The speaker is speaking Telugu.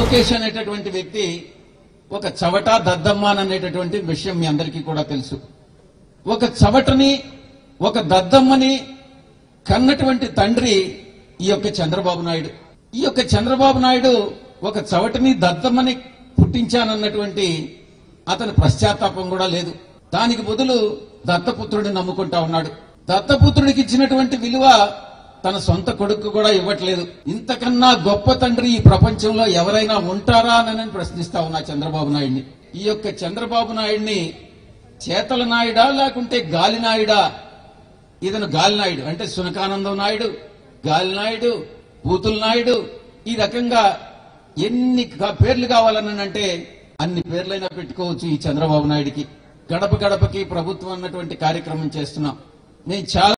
లోకేష్ అనేటటువంటి వ్యక్తి ఒక చవట దద్దమ్మాన్ అనేటటువంటి విషయం మీ అందరికీ కూడా తెలుసు ఒక చవటని ఒక దద్దమ్మని కన్నటువంటి తండ్రి ఈ యొక్క చంద్రబాబు నాయుడు ఈ యొక్క చంద్రబాబు నాయుడు ఒక చవటని దద్దమ్మని పుట్టించానన్నటువంటి అతని పశ్చాత్తాపం కూడా లేదు దానికి బదులు దత్తపుత్రుడిని నమ్ముకుంటా ఉన్నాడు దత్తపుత్రుడికి ఇచ్చినటువంటి విలువ తన సొంత కొడుకు కూడా ఇవ్వట్లేదు ఇంతకన్నా గొప్ప తండ్రి ఈ ప్రపంచంలో ఎవరైనా ఉంటారా అని నేను ప్రశ్నిస్తా ఉన్నా చంద్రబాబు నాయుడిని ఈ యొక్క చంద్రబాబు నాయుడిని చేతల నాయుడా లేకుంటే గాలి నాయుడా ఇతను గాలినాయుడు అంటే సునకానందం నాయుడు గాలినాయుడు బూతుల నాయుడు ఈ రకంగా ఎన్ని కా- పేర్లు కావాలని అంటే అన్ని పేర్లైనా పెట్టుకోవచ్చు ఈ చంద్రబాబు నాయుడికి గడప గడపకి ప్రభుత్వం అన్నటువంటి కార్యక్రమం చేస్తున్నాం నేను చాలా